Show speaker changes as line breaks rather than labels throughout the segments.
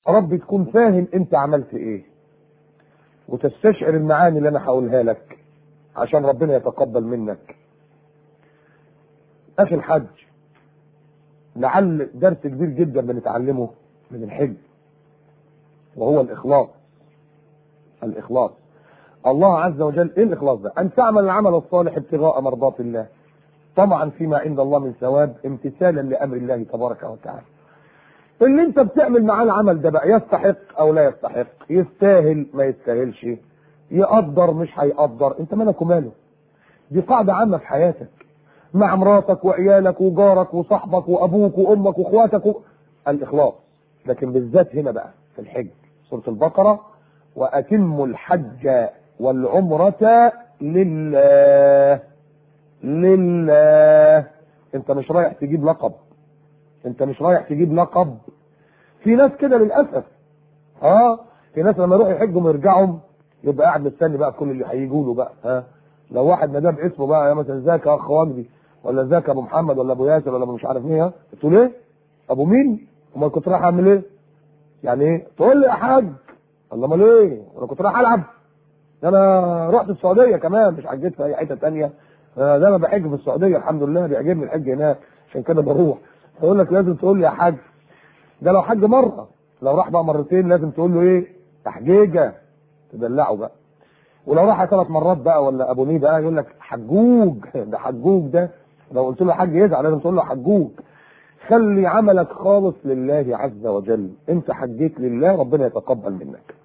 رب تكون فاهم انت عملت ايه وتستشعر المعاني اللي انا هقولها لك عشان ربنا يتقبل منك اخي الحج لعل درس كبير جدا بنتعلمه من الحج وهو الاخلاص الاخلاص الله عز وجل ايه الاخلاص ده ان تعمل العمل الصالح ابتغاء مرضات الله طمعا فيما عند الله من ثواب امتثالا لامر الله تبارك وتعالى اللي انت بتعمل معاه العمل ده بقى يستحق او لا يستحق يستاهل ما يستاهلش يقدر مش هيقدر انت مالك وماله دي قاعدة عامة في حياتك مع مراتك وعيالك وجارك وصاحبك وابوك وامك واخواتك و... الاخلاص لكن بالذات هنا بقى في الحج سورة البقرة واتموا الحج والعمرة لله لله انت مش رايح تجيب لقب انت مش رايح تجيب لقب في ناس كده للاسف اه في ناس لما يروحوا يحجوا ويرجعوا يبقى قاعد مستني بقى كل اللي هيجوا له بقى ها لو واحد ناداه باسمه بقى يا مثلا ازيك يا اخ وجدي ولا ازيك يا ابو محمد ولا ابو ياسر ولا ابو مش عارف مين ها تقول ايه؟ ابو مين؟ امال كنت رايح اعمل ايه؟ يعني ايه؟ تقول لي يا حاج الله امال ايه؟ انا كنت رايح العب ده انا رحت السعوديه كمان مش حجيت في اي حته ثانيه انا دايما بحج في السعوديه الحمد لله بيعجبني الحج هناك عشان كده بروح يقول لك لازم تقول لي يا حاج ده لو حج مره لو راح بقى مرتين لازم تقول له ايه تحجيجه تدلعه بقى ولو راح ثلاث مرات بقى ولا ابو نيه بقى يقول لك حجوج ده حجوج ده لو قلت له حج يزعل لازم تقول له حجوج خلي عملك خالص لله عز وجل انت حجيت لله ربنا يتقبل منك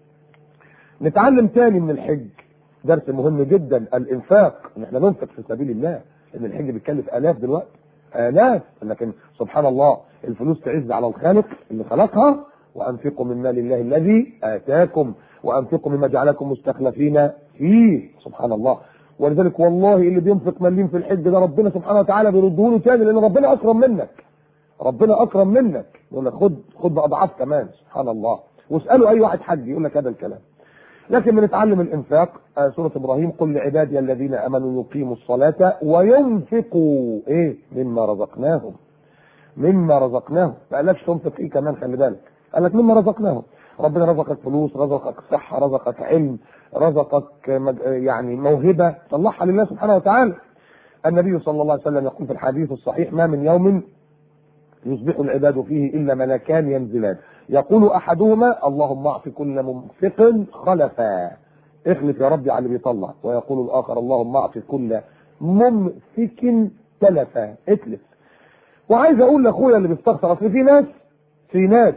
نتعلم تاني من الحج درس مهم جدا الانفاق ان احنا ننفق في سبيل الله ان الحج بيتكلف الاف دلوقتي الاف لكن سبحان الله الفلوس تعز على الخالق اللي خلقها وانفقوا من مال الله الذي اتاكم وانفقوا مما جعلكم مستخلفين فيه سبحان الله ولذلك والله اللي بينفق مليم في الحج ده ربنا سبحانه وتعالى بيرده له تاني لان ربنا اكرم منك ربنا اكرم منك يقول لك خد خد باضعاف كمان سبحان الله واسالوا اي واحد حج يقول لك هذا الكلام لكن بنتعلم الانفاق آه سوره ابراهيم قل لعبادي الذين امنوا يقيموا الصلاه وينفقوا ايه مما رزقناهم مما رزقناهم ما قالكش تنفق ايه كمان خلي بالك قال لك مما رزقناهم ربنا رزقك فلوس رزقك صحه رزقك علم رزقك مج... يعني موهبه طلعها لله سبحانه وتعالى النبي صلى الله عليه وسلم يقول في الحديث الصحيح ما من يوم يصبح العباد فيه الا ملكان ينزلان يقول احدهما اللهم اعط كل منفق خلفا اخلف يا ربي على اللي بيطلع ويقول الاخر اللهم اعط كل ممسك تلفا اتلف وعايز اقول لاخويا اللي بيستخسر اصل في ناس في ناس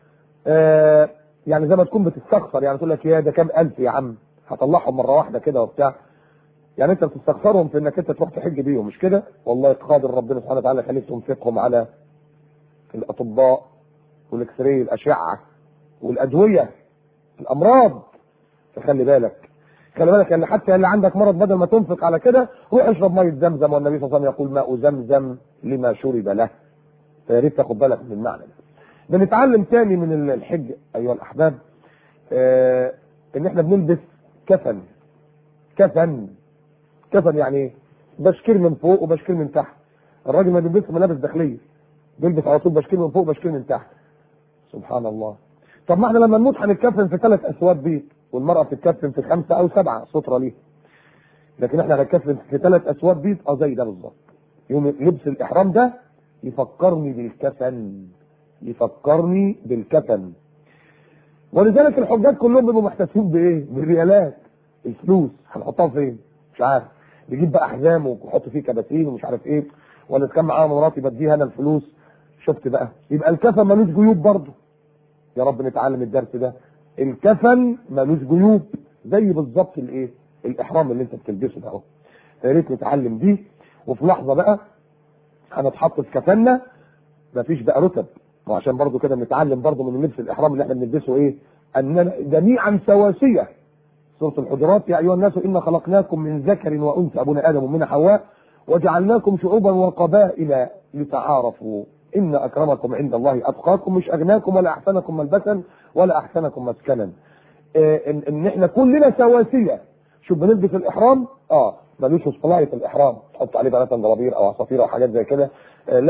آه يعني زي ما تكون بتستخسر يعني تقول لك يا ده كام الف يا عم هطلعهم مره واحده كده وبتاع يعني انت بتستخسرهم في انك انت تروح تحج بيهم مش كده والله قادر ربنا سبحانه وتعالى يخليك تنفقهم على الاطباء والاكسري الاشعه والادويه الامراض فخلي بالك خلي بالك ان حتى اللي عندك مرض بدل ما تنفق على كده روح اشرب ميه زمزم والنبي صلى الله عليه وسلم يقول ماء زمزم لما شرب له فيا ريت تاخد بالك من المعنى ده بنتعلم تاني من الحج ايها الاحباب آه ان احنا بنلبس كفن كفن كفن يعني ايه بشكير من فوق وبشكير من تحت الراجل ما بيلبسش ملابس داخليه بيلبس على طول بشكير من فوق وبشكير من تحت سبحان الله طب ما احنا لما نموت هنتكفن في ثلاث اسواد بيض والمراه بتتكفن في خمسه او سبعه ستره ليه لكن احنا هنتكفن في ثلاث اسواد بيض اه زي ده بالظبط يوم لبس الاحرام ده يفكرني بالكفن يفكرني بالكفن ولذلك الحجاج كلهم بيبقوا محتفين بايه؟ بالريالات الفلوس هنحطها فين؟ مش عارف بيجيب بقى احزام ويحط فيه كباتين ومش عارف ايه ولا كان معايا مراتي بديها انا الفلوس شفت بقى يبقى الكفن ملوش جيوب برضه يا رب نتعلم الدرس ده الكفن ملوش جيوب زي بالظبط الايه؟ الاحرام اللي انت بتلبسه ده اهو يا ريت نتعلم دي وفي لحظه بقى هنتحط في كفننا مفيش بقى رتب وعشان برضو كده بنتعلم برضو من لبس الاحرام اللي احنا بنلبسه ايه؟ اننا جميعا سواسيه سوره الحجرات يا ايها الناس انا خلقناكم من ذكر وانثى ابونا ادم ومن حواء وجعلناكم شعوبا وقبائل لتعارفوا ان اكرمكم عند الله اتقاكم مش اغناكم ولا احسنكم ملبسا ولا احسنكم مسكنا إيه ان, إن احنا كلنا سواسيه شوف بنلبس الاحرام اه ملوش صلايه الاحرام تحط عليه بنات ضرابير او عصافير او حاجات زي كده آه لا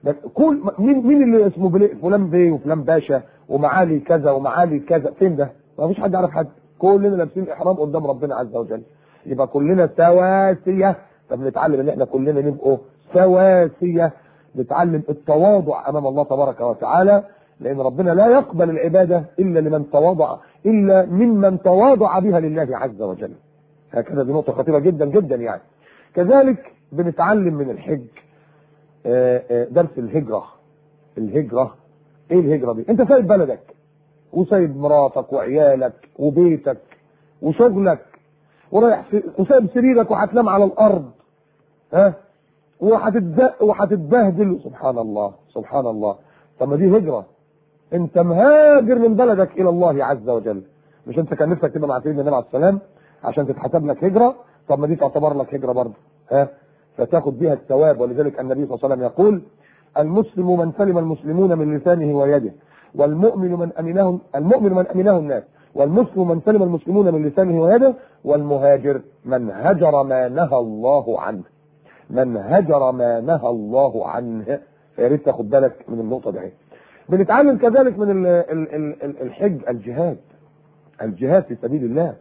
بس كل مين مين اللي اسمه بلي- فلان بيه وفلان باشا ومعالي كذا ومعالي كذا فين ده؟ ما فيش حد يعرف حد كلنا لابسين احرام قدام ربنا عز وجل يبقى كلنا سواسيه طب نتعلم ان احنا كلنا نبقوا سواسيه نتعلم التواضع امام الله تبارك وتعالى لان ربنا لا يقبل العباده الا لمن تواضع الا ممن تواضع بها لله عز وجل هكذا دي نقطه خطيره جدا جدا يعني كذلك بنتعلم من الحج آه، آه، درس الهجرة الهجرة ايه الهجرة دي انت سايب بلدك وسايب مراتك وعيالك وبيتك وشغلك ورايح في- وسايب سريرك وهتنام على الارض ها وهتتدق وهتتبهدل سبحان الله سبحان الله طب ما دي هجرة انت مهاجر من بلدك الى الله عز وجل مش انت كان نفسك تبقى مع سيدنا النبي عليه السلام عشان تتحسب لك هجرة طب ما دي تعتبر لك هجرة برضه ها فتاخد بها الثواب ولذلك النبي صلى الله عليه وسلم يقول المسلم من سلم المسلمون من لسانه ويده والمؤمن من امنه المؤمن من امنه الناس والمسلم من سلم المسلمون من لسانه ويده والمهاجر من هجر ما نهى الله عنه من هجر ما نهى الله عنه فيا ريت تاخد بالك من النقطه دي بنتعلم كذلك من ال- ال- ال- ال- الحج الجهاد الجهاد في سبيل الله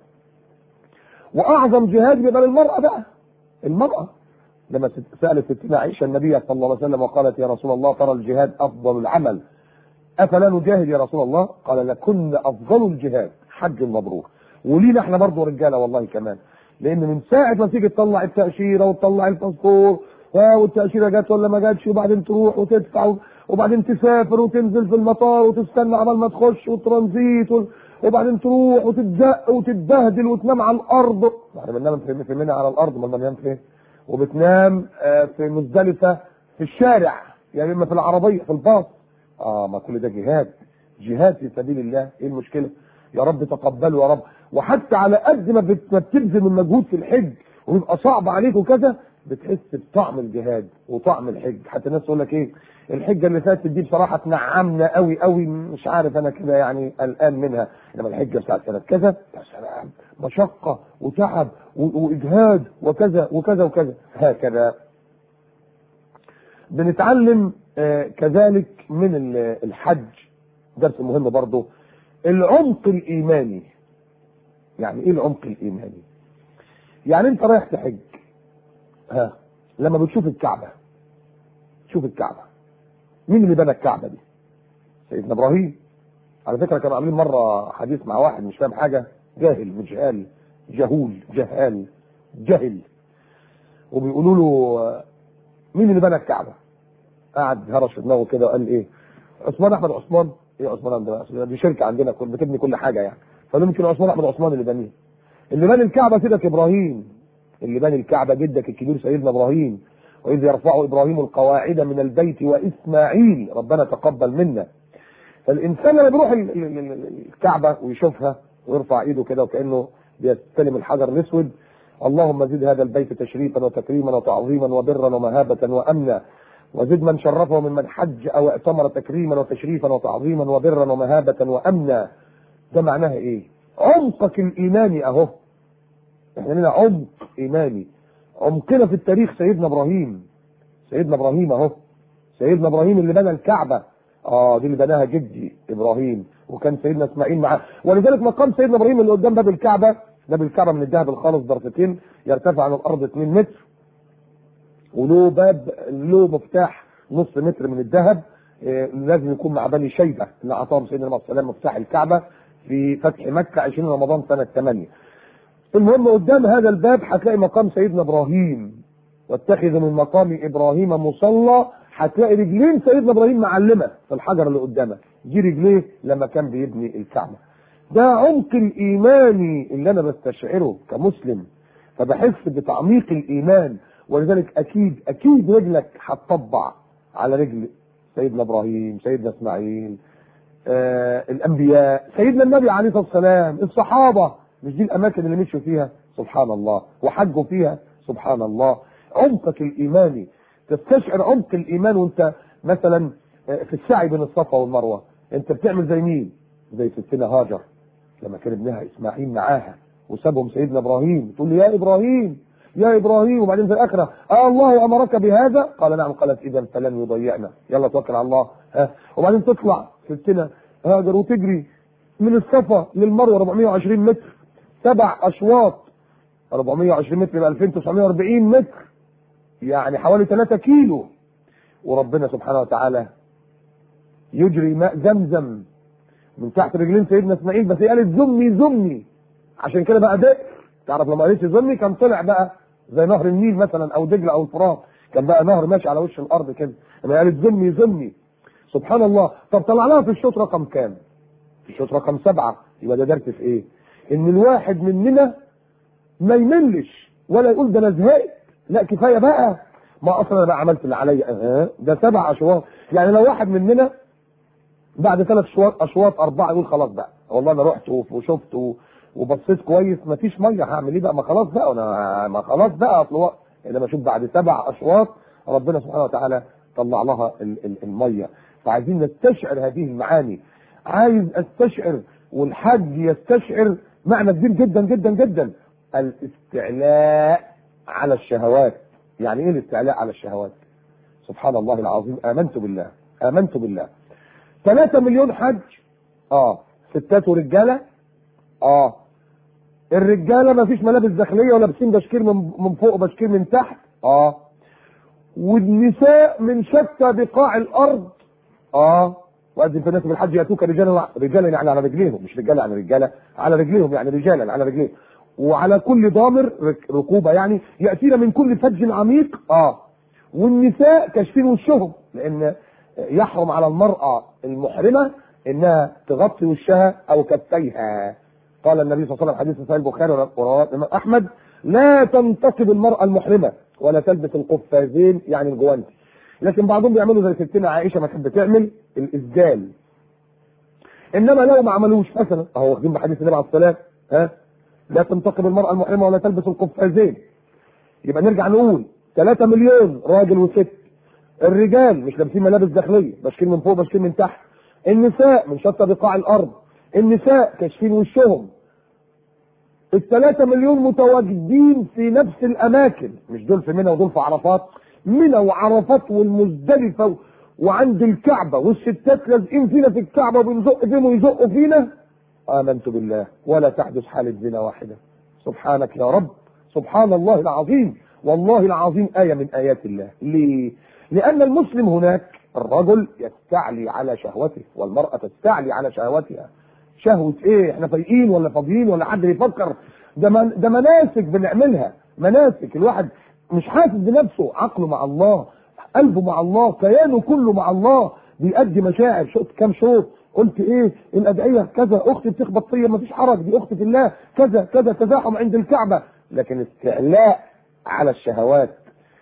واعظم جهاد بيبقى للمراه بقى المراه لما ست- سالت ستنا عائشه النبي صلى الله عليه وسلم وقالت يا رسول الله ترى الجهاد افضل العمل افلا نجاهد يا رسول الله قال لكن افضل الجهاد حج مبرور ولينا احنا برضه رجاله والله كمان لان من ساعه ما تيجي تطلع التاشيره وتطلع الباسبور ها والتاشيره جت ولا ما جاتش وبعدين تروح وتدفع وبعدين تسافر وتنزل في المطار وتستنى عبال ما تخش وترانزيت و- وبعدين تروح وتتزق وتتبهدل وتنام على الارض احنا بننام في في منى على الارض ما بننام فين وبتنام آه، في مزدلفه في الشارع يعني اما في العربيه في الباص اه ما كل ده جهاد جهاد في سبيل الله ايه المشكله يا رب تقبله يا رب وحتى على قد ما بت- ما بتبذل من مجهود في الحج ويبقى صعب عليك وكذا بتحس بطعم الجهاد وطعم الحج حتى الناس تقول لك ايه الحجه اللي فاتت دي بصراحه تنعمنا قوي قوي مش عارف انا كده يعني قلقان منها انما الحجه بتاعت سنه كذا يا سلام مشقه وتعب و- واجهاد وكذا وكذا وكذا هكذا بنتعلم آه، كذلك من ال- الحج درس مهم برضه العمق الايماني يعني ايه العمق الايماني يعني انت رايح تحج ها لما بتشوف الكعبه شوف الكعبه مين اللي بنى الكعبه دي سيدنا ابراهيم على فكره كانوا عاملين مره حديث مع واحد مش فاهم حاجه جاهل مش جهال جهول جهال جهل وبيقولوا له آه، مين اللي بنى الكعبه قعد هرش في دماغه كده وقال ايه عثمان احمد عثمان ايه عثمان عندنا أصل دي شركه عندنا كل بتبني كل حاجه يعني فقالوا يمكن عثمان احمد عثمان اللي بنيه اللي بنى الكعبه سيدك ابراهيم اللي بنى الكعبه جدك الكبير سيدنا ابراهيم واذ يرفع ابراهيم القواعد من البيت واسماعيل ربنا تقبل منا فالانسان لما بيروح ال- ال- ال- الكعبه ويشوفها ويرفع ايده كده وكانه بيستلم الحجر الاسود اللهم زد هذا البيت تشريفا وتكريما وتعظيما وبرا ومهابه وامنا وزد من شرفه ممن حج او اعتمر تكريما وتشريفا وتعظيما وبرا ومهابه وامنا ده معناها ايه؟ عمقك الايماني اهو احنا لنا عمق ايماني عمقنا في التاريخ سيدنا ابراهيم سيدنا ابراهيم اهو سيدنا ابراهيم اللي بنى الكعبه اه دي اللي بناها جدي ابراهيم وكان سيدنا اسماعيل معاه ولذلك مقام سيدنا ابراهيم اللي قدام باب الكعبه باب الكعبه من الذهب الخالص ضرفتين يرتفع عن الارض 2 متر وله باب له مفتاح نص متر من الذهب آه، لازم يكون مع بني شيبه اللي اعطاهم سيدنا النبي صلى الله عليه وسلم مفتاح الكعبه في فتح مكه 20 رمضان سنه 8 المهم قدام هذا الباب هتلاقي مقام سيدنا ابراهيم واتخذ من مقام ابراهيم مصلى هتلاقي رجلين سيدنا ابراهيم معلمه في الحجر اللي قدامك دي رجليه لما كان بيبني الكعبه ده عمق الايماني اللي انا بستشعره كمسلم فبحس بتعميق الايمان ولذلك اكيد اكيد رجلك هتطبع على رجل سيدنا ابراهيم سيدنا اسماعيل آه الانبياء سيدنا النبي عليه الصلاه والسلام الصحابه مش دي الاماكن اللي مشوا فيها سبحان الله وحجوا فيها سبحان الله عمقك الايماني تستشعر عمق الايمان وانت مثلا آه، في السعي بين الصفا والمروه انت بتعمل زي مين زي ستنا هاجر لما كان ابنها اسماعيل معاها وسابهم سيدنا ابراهيم تقول له يا ابراهيم يا ابراهيم وبعدين في الاخره آه الله امرك بهذا قال نعم قالت اذا فلن يضيعنا يلا توكل على الله ها وبعدين تطلع ستنا هاجر وتجري من الصفا للمروه 420 متر سبع اشواط 420 متر ب 2940 متر يعني حوالي 3 كيلو وربنا سبحانه وتعالى يجري ماء زمزم من تحت رجلين سيدنا اسماعيل بس هي قالت زمي زمي عشان كده بقى دق تعرف لما قالت زمي كان طلع بقى زي نهر النيل مثلا او دجله او الفرات كان بقى نهر ماشي على وش الارض كده لما قالت زمي زمي سبحان الله طب طلع لها في الشوط رقم كام؟ في الشوط رقم سبعه يبقى ده درس في ايه؟ ان الواحد مننا ما يملش ولا يقول ده انا زهقت لا كفايه بقى ما اصلا انا بقى عملت اللي عليا اه ده سبع اشواط يعني لو واحد مننا بعد ثلاث اشواط اشواط اربعه يقول خلاص بقى والله انا رحت وشفت و- وبصيت كويس مفيش ميه هعمل ايه بقى ما خلاص بقى انا ما خلاص بقى اصل هو انما اشوف بعد سبع اشواط ربنا سبحانه وتعالى طلع لها ال- ال- الميه فعايزين نستشعر هذه المعاني عايز استشعر والحج يستشعر معنى كبير جدا جدا جدا الاستعلاء على الشهوات يعني ايه الاستعلاء على الشهوات سبحان الله العظيم امنت بالله امنت بالله 3 مليون حج اه ستات ورجاله اه الرجاله ما فيش ملابس داخليه ولا لابسين بشكير من من فوق وبشكير من تحت اه والنساء من شتى بقاع الارض اه واذن في الناس بالحج ياتوك رجالا رجالا يعني على رجليهم مش رجالا يعني رجاله على رجليهم يعني رجالا على رجليهم وعلى كل ضامر رك- ركوبه يعني ياتينا من كل فج عميق اه والنساء كاشفين وشهم لان يحرم على المراه المحرمه انها تغطي وشها او كفيها قال النبي صلى الله عليه وسلم حديث صحيح البخاري ورواه الامام احمد لا تنتقب المراه المحرمه ولا تلبس القفازين يعني الجوانتي لكن بعضهم بيعملوا زي ستنا عائشه ما تحب تعمل الاسدال انما لو ما عملوش مثلا اهو واخدين بحديث النبي عليه الصلاه ها لا تنتقب المراه المحرمه ولا تلبس القفازين يبقى نرجع نقول 3 مليون راجل وست الرجال مش لابسين ملابس داخليه بشكيل من فوق بشكيل من تحت النساء من شتى بقاع الارض النساء كاشفين وشهم الثلاثة مليون متواجدين في نفس الأماكن مش دول في منى ودول في عرفات منى وعرفات والمزدلفة و- وعند الكعبة والستات لازقين فينا في الكعبة وبنزق فيهم ويزقوا فينا آمنت بالله ولا تحدث حالة زنا واحدة سبحانك يا رب سبحان الله العظيم والله العظيم آية من آيات الله ليه؟ لأن المسلم هناك الرجل يستعلي على شهوته والمرأة تستعلي على شهوتها شهوة ايه احنا فايقين ولا فاضيين ولا حد يفكر ده من ده مناسك بنعملها مناسك الواحد مش حاسس بنفسه عقله مع الله قلبه مع الله كيانه كله مع الله بيأدي مشاعر شوط كام شوط قلت ايه الادعيه كذا اختي بتخبط فيا مفيش حرج دي اختي في الله كذا كذا تزاحم عند الكعبه لكن استعلاء على الشهوات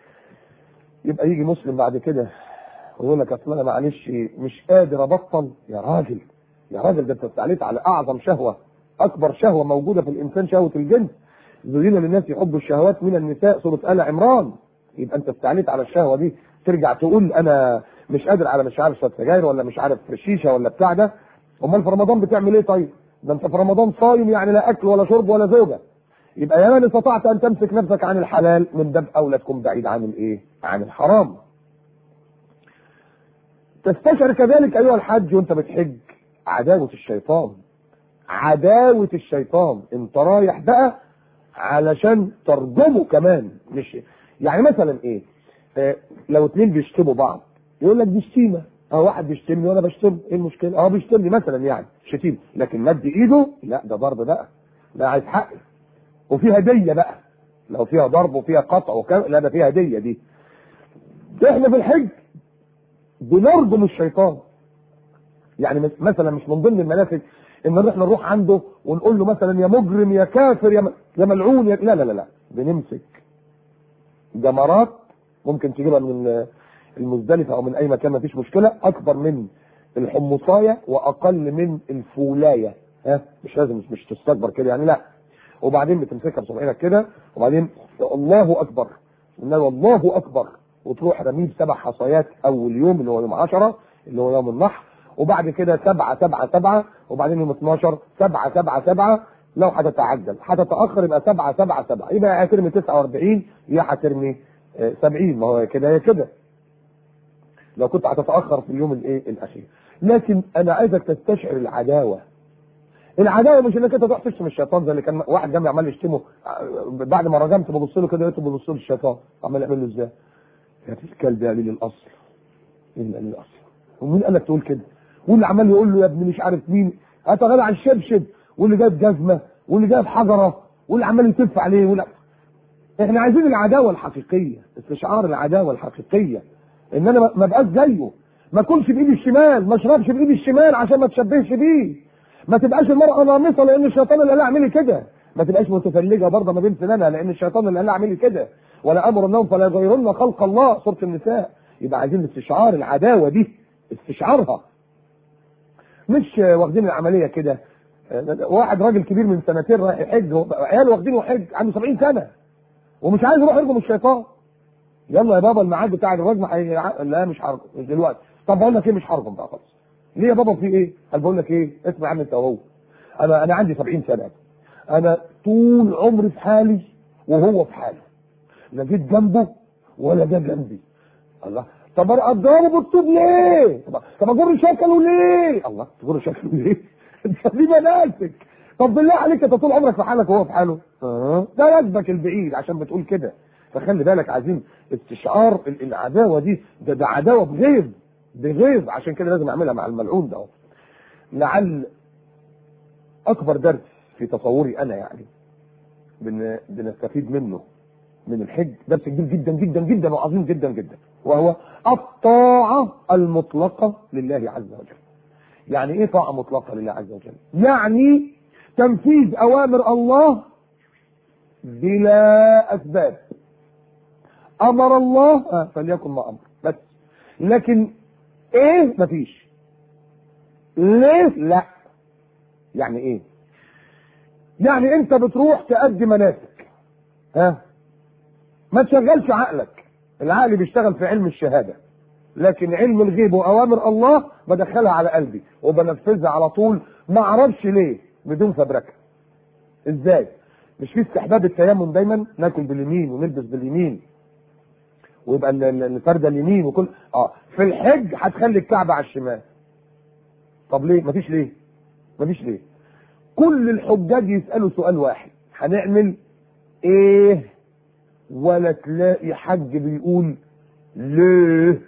يبقى يجي مسلم بعد كده ويقول لك اصل انا معلش مش قادر ابطل يا راجل يا راجل ده انت استعليت على اعظم شهوه اكبر شهوه موجوده في الانسان شهوه الجنس زين للناس يحبوا الشهوات من النساء سوره ال عمران يبقى انت استعليت على الشهوه دي ترجع تقول انا مش قادر على مش عارف شويه سجاير ولا مش عارف شيشه ولا بتاع ده امال في رمضان بتعمل ايه طيب؟ ده انت في رمضان صايم يعني لا اكل ولا شرب ولا زوجه يبقى يا من استطعت ان تمسك نفسك عن الحلال من باب اولى تكون بعيد عن الايه؟ عن الحرام. تستشعر كذلك ايها الحج وانت بتحج عداوه الشيطان. عداوه الشيطان، انت رايح بقى علشان ترجمه كمان مش يعني مثلا ايه؟ آه لو اتنين بيشتموا بعض يقول لك دي شتيمه اه واحد بيشتمني وانا بشتم ايه المشكله؟ اه بيشتمني مثلا يعني شتيمه لكن مد ايده لا ده ضرب بقى ده عايز حقي وفي هديه بقى لو فيها ضرب وفيها قطع وكذا لا ده فيها هديه دي احنا في الحج بنرجم الشيطان يعني مس- مثلا مش من ضمن المناسك ان احنا نروح عنده ونقول له مثلا يا مجرم يا كافر يا م- يا ملعون يا لا لا لا لا بنمسك جمرات ممكن تجيبها من المزدلفه او من اي مكان ما فيش مشكله اكبر من الحمصايه واقل من الفولايه ها مش لازم مش, مش تستكبر كده يعني لا وبعدين بتمسكها بصبعينك كده وبعدين الله اكبر انما الله اكبر وتروح رميه بسبع حصيات اول يوم اللي هو يوم 10 اللي هو يوم النحر وبعد كده سبعة سبعة سبعة وبعدين يوم 12 سبعة سبعة سبعة لو هتتعجل هتتاخر يبقى سبعة سبعة سبعة يبقى هترمي 49 يا هترمي آه، 70 ما هو كده يا كده لو كنت هتتاخر في اليوم الايه الاخير لكن انا عايزك تستشعر العداوه العداوه مش انك انت تروح تشتم الشيطان زي اللي كان واحد جنبي عمال يشتمه آه، بعد ما رجمت ببص له كده لقيته بيبص له الشيطان عمال يعمل له ازاي؟ يا ابن الكلب يا قليل الاصل ايه اللي قليل الاصل؟ ومين قال لك تقول كده؟ واللي عمال يقول له يا ابني مش عارف مين اتغلى على الشبشب واللي جايب جزمه واللي جايب حجره واللي عمال يتف عليه واللي احنا عايزين العداوه الحقيقيه استشعار العداوه الحقيقيه ان انا ما- ما بقاش زيه ما اكلش بايدي الشمال ما اشربش بايدي الشمال عشان ما تشبهش بيه ما تبقاش المرأة نامصة لأن الشيطان اللي قال لها اعملي كده ما تبقاش متفلجة برضه ما بين سنانها لأن الشيطان اللي قال لها اعملي كده ولا أمر النوم فلا يغيرن خلق الله سورة النساء يبقى عايزين استشعار العداوة دي استشعارها مش واخدين العملية كده واحد راجل كبير من سنتين رايح يحج عياله واخدينه حج عنده 70 سنة ومش عايز يروح يرجم الشيطان يلا يا بابا الميعاد بتاع الرجم حي... لا مش هرجم مش دلوقتي طب بقول لك ايه مش هرجم بقى خلاص ليه يا بابا في ايه؟ قال بقول لك ايه؟ اسمع عني انت وهو انا انا عندي 70 سنه انا طول عمري في حالي وهو في حاله لا جيت جنبه ولا جه جنبي الله طب انا اضربه بالطوب ليه؟ طب طب اجر شكله ليه؟ الله تجر شكله ليه؟ انت دي مناسك طب بالله عليك انت طول عمرك في حالك وهو في حاله اه ده يسبك البعيد عشان بتقول كده فخلي بالك عايزين استشعار ال- العداوه دي ده ده عداوه بغيظ بغيظ عشان كده لازم اعملها مع الملعون ده اهو. لعل اكبر درس في تصوري انا يعني بن بنستفيد منه من الحج درس كبير جدا جدا جدا وعظيم جدا جدا وهو الطاعه المطلقه لله عز وجل. يعني ايه طاعه مطلقه لله عز وجل؟ يعني تنفيذ اوامر الله بلا اسباب. امر الله آه فليكن ما امر بس لكن ايه مفيش ليه لا يعني ايه يعني انت بتروح تأدي مناسك ها ما تشغلش عقلك العقل بيشتغل في علم الشهاده لكن علم الغيب واوامر الله بدخلها على قلبي وبنفذها على طول ما اعرفش ليه بدون فبركه ازاي مش في استحباب التيمم دايما ناكل باليمين ونلبس باليمين ويبقى ال- ال- الفردة اليمين وكل اه في الحج هتخلي الكعبة على الشمال طب ليه مفيش ليه مفيش ليه كل الحجاج يسألوا سؤال واحد هنعمل ايه ولا تلاقي حج بيقول ليه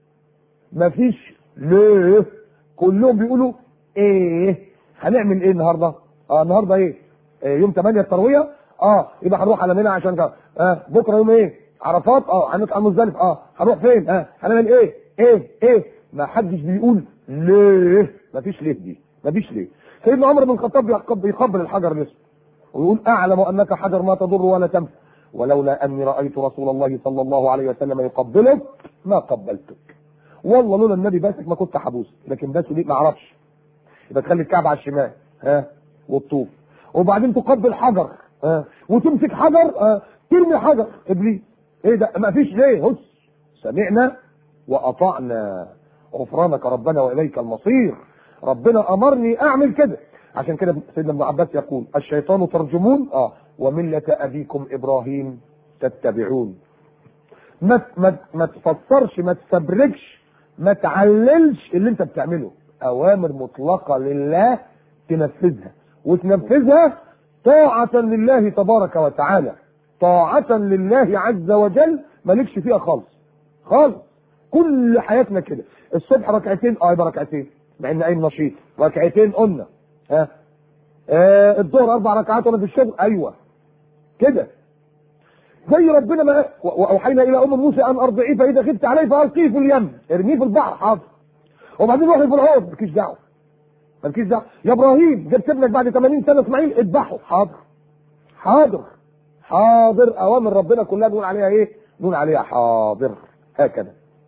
مفيش ليه كلهم بيقولوا ايه هنعمل ايه النهارده اه النهارده ايه, إيه يوم 8 الترويه اه يبقى هنروح على منى عشان كده اه بكره يوم ايه عرفات اه هنطلع مزدلف اه هنروح فين اه هنعمل ايه ايه ايه ما حدش بيقول ليه مفيش ليه دي مفيش ليه سيدنا عمر بن الخطاب بيقب- بيقبل الحجر الاسود ويقول اعلم انك حجر ما تضر ولا تنفع ولولا اني رايت رسول الله صلى الله عليه وسلم يقبلك ما قبلتك والله لولا النبي باسك ما كنت حبوس لكن بس ليه ما اعرفش يبقى تخلي الكعبه على الشمال ها والطوف وبعدين تقبل حجر ها وتمسك حجر ها ترمي حجر ابليس ايه ده ما فيش ليه هس سمعنا واطعنا غفرانك ربنا واليك المصير ربنا امرني اعمل كده عشان كده سيدنا ابن عباس يقول الشيطان ترجمون اه ومله ابيكم ابراهيم تتبعون ما ما ما تفسرش ما تستبركش ما تعللش اللي انت بتعمله اوامر مطلقه لله تنفذها وتنفذها طاعة لله تبارك وتعالى طاعة لله عز وجل مالكش فيها خالص خالص كل حياتنا كده الصبح ركعتين اه يبقى ركعتين مع ان قايم نشيط ركعتين قلنا ها آه الظهر اربع ركعات وانا في الشغل ايوه كده زي ربنا ما واوحينا الى ام موسى ان ارضعيه فاذا خفت عليه فالقيه في اليم ارميه في البحر حاضر وبعدين روحي في العود مالكيش دعوه مالكيش دعوه يا ابراهيم جبت ابنك بعد 80 سنه اسماعيل اذبحه حاضر حاضر حاضر اوامر ربنا كلها نقول عليها ايه؟ نقول عليها حاضر هكذا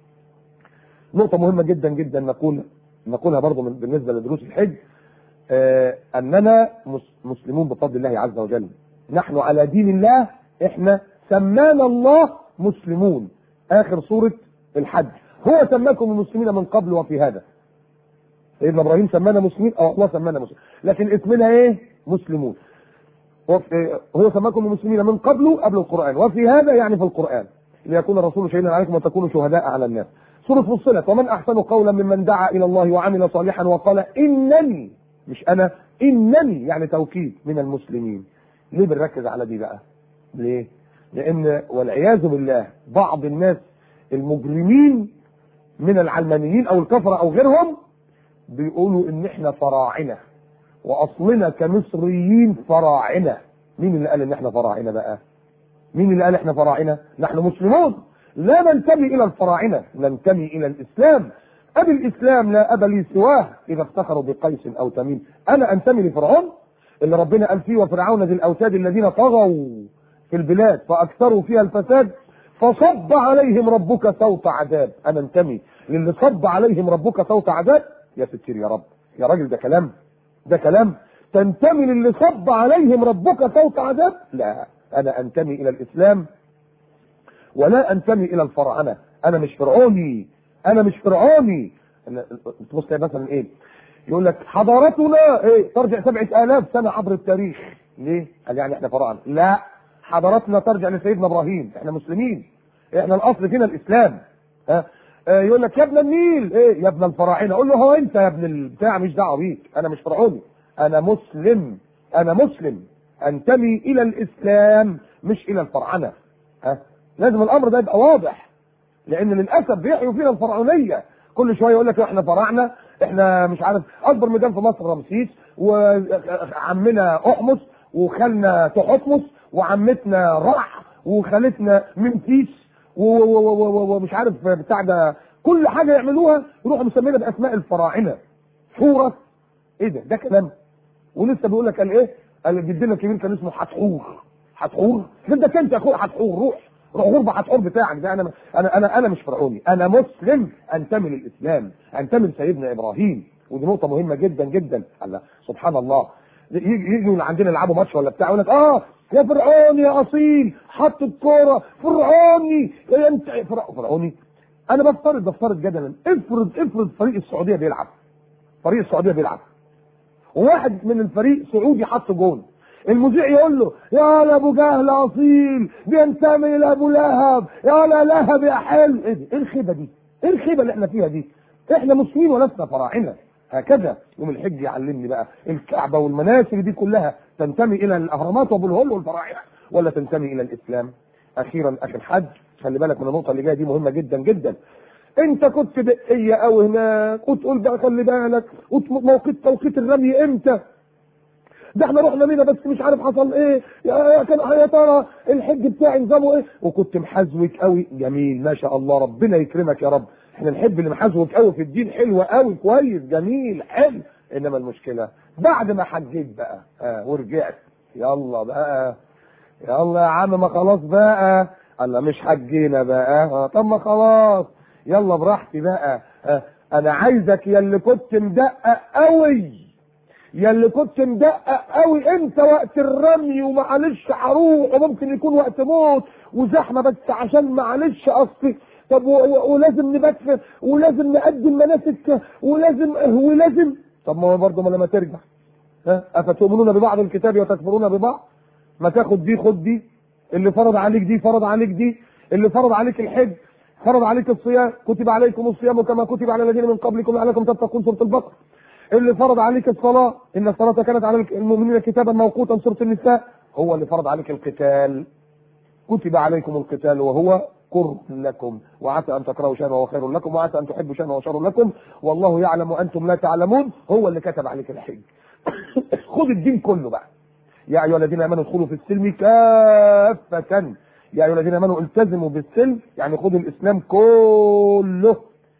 نقطة مهمة جدا جدا نقول نقولها برضو من بالنسبة لدروس الحج آه أننا مس- مسلمون بفضل الله عز وجل نحن على دين الله احنا سمانا الله مسلمون آخر سورة الحج هو سماكم المسلمين من قبل وفي هذا سيدنا ابراهيم سمانا مسلمين او الله سمانا مسلمين لكن اسمنا ايه مسلمون وفي هو سماكم المسلمين من قبل قبل القرآن وفي هذا يعني في القرآن ليكون الرسول شهيدا عليكم وتكونوا شهداء على الناس سورة فصلت ومن أحسن قولا ممن دعا إلى الله وعمل صالحا وقال إنني مش أنا إنني يعني توكيد من المسلمين ليه بنركز على دي بقى ليه لأن والعياذ بالله بعض الناس المجرمين من العلمانيين أو الكفرة أو غيرهم بيقولوا إن إحنا فراعنة وأصلنا كمصريين فراعنة مين اللي قال إن إحنا فراعنة بقى مين اللي قال إحنا فراعنة نحن مسلمون لا ننتمي الى الفراعنه ننتمي الى الاسلام ابي الاسلام لا اب لي سواه اذا افتخروا بقيس او تميم انا انتمي لفرعون اللي ربنا قال فيه وفرعون ذي الاوتاد الذين طغوا في البلاد فاكثروا فيها الفساد فصب عليهم ربك صوت عذاب انا انتمي للي صب عليهم ربك صوت عذاب يا ستير يا رب يا راجل ده كلام ده كلام تنتمي للي صب عليهم ربك صوت عذاب لا انا انتمي الى الاسلام ولا انتمي الى الفراعنه انا مش فرعوني انا مش فرعوني تبص مثلا ايه يقول لك حضارتنا ايه ترجع سبعة آلاف سنة عبر التاريخ ليه؟ قال يعني احنا فراعنة لا حضارتنا ترجع لسيدنا ابراهيم احنا مسلمين احنا الاصل فينا الاسلام ها اه يقول لك يا ابن النيل ايه يا ابن الفراعنه قول له هو انت يا ابن البتاع مش دعوه بيك انا مش فرعوني انا مسلم انا مسلم انتمي الى الاسلام مش الى الفراعنه ها لازم الامر ده يبقى واضح لان للاسف بيحيوا فينا الفرعونيه كل شويه يقول لك احنا فراعنه احنا مش عارف اكبر ميدان في مصر رمسيس وعمنا احمس وخالنا تحتمس وعمتنا رح وخالتنا ممسيس ومش عارف بتاع ده كل حاجه يعملوها يروحوا مسمينها باسماء الفراعنه حوره ايه ده ده كلام ولسه بيقول لك قال ايه قال جدنا الكبير كان اسمه حتحور حتحور جدك انت يا اخويا حتحور روح روح غربة حتحور بتاعك ده انا انا انا انا مش فرعوني انا مسلم انتمي للاسلام انتمي لسيدنا ابراهيم ودي نقطه مهمه جدا جدا الله سبحان الله يجوا عندنا يلعبوا ماتش ولا بتاع يقول لك اه يا فرعوني يا اصيل حط الكوره فرعوني يا انت فرعوني انا بفترض بفترض جدلا افرض افرض فريق السعوديه بيلعب فريق السعوديه بيلعب وواحد من الفريق سعودي حط جون المذيع يقول له يا لا ابو جهل اصيل بينتمي لابو لهب يا لا لهب يا حلو ايه دي؟ ايه الخيبه دي؟ ايه الخيبه اللي احنا فيها دي؟ احنا مسلمين ولسنا فراعنه هكذا يوم الحج يعلمني بقى الكعبه والمناسك دي كلها تنتمي الى الاهرامات وابو الهول والفراعنه ولا تنتمي الى الاسلام؟ اخيرا اخي الحج خلي بالك من النقطه اللي جايه دي مهمه جدا جدا انت كنت دقيه قوي هناك وتقول بقى خلي بالك وموقيت توقيت الرمي امتى؟ ده احنا رحنا مينا بس مش عارف حصل ايه يا كان يا ترى الحج بتاعي نظامه ايه وكنت محزوك قوي جميل ما شاء الله ربنا يكرمك يا رب احنا نحب اللي محزوك قوي في الدين حلو قوي كويس جميل حلو انما المشكله بعد ما حجيت بقى اه ورجعت يلا بقى يلا يا عم ما خلاص بقى الله مش حجينا بقى اه طب ما خلاص يلا براحتي بقى اه انا عايزك يا اللي كنت مدقق قوي يا اللي كنت مدقق قوي انت وقت الرمي ومعلش هروح وممكن يكون وقت موت وزحمه بس عشان معلش اصلي طب ولازم نبات ولازم نقدم مناسك ولازم ولازم طب ما هو برضه ما لما ترجع ها افتؤمنون ببعض الكتاب وتكفرون ببعض ما تاخد دي خد دي اللي فرض عليك دي فرض عليك دي اللي فرض عليك الحج فرض عليك الصيام كتب عليكم الصيام كما كتب على الذين من قبلكم لعلكم تتقون سوره البقره اللي فرض عليك الصلاة إن الصلاة كانت على المؤمنين كتابا موقوتا سورة النساء هو اللي فرض عليك القتال كتب عليكم القتال وهو كره لكم وعسى أن تكرهوا شيئا وهو خير لكم وعسى أن تحبوا شيئا وهو شر لكم والله يعلم وأنتم لا تعلمون هو اللي كتب عليك الحج خذ الدين كله بقى يا أيها الذين آمنوا ادخلوا في السلم كافة يا أيها الذين آمنوا التزموا بالسلم يعني خذوا الإسلام كله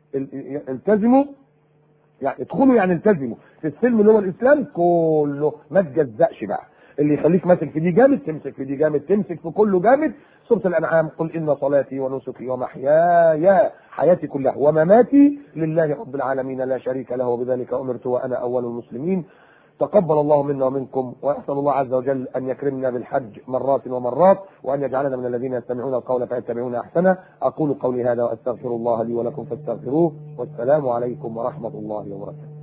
التزموا يعني ادخلوا يعني التزموا في السلم اللي هو الاسلام كله ما تجزأش بقى اللي يخليك ماسك في دي جامد تمسك في دي جامد تمسك في كله جامد سوره الانعام قل ان صلاتي ونسكي ومحياي حياتي كلها ومماتي لله رب العالمين لا شريك له وبذلك امرت وانا اول المسلمين تقبل الله منا ومنكم واسال الله عز وجل ان يكرمنا بالحج مرات ومرات وان يجعلنا من الذين يستمعون القول فيتبعون احسنه اقول قولي هذا واستغفر الله لي ولكم فاستغفروه والسلام عليكم ورحمه الله وبركاته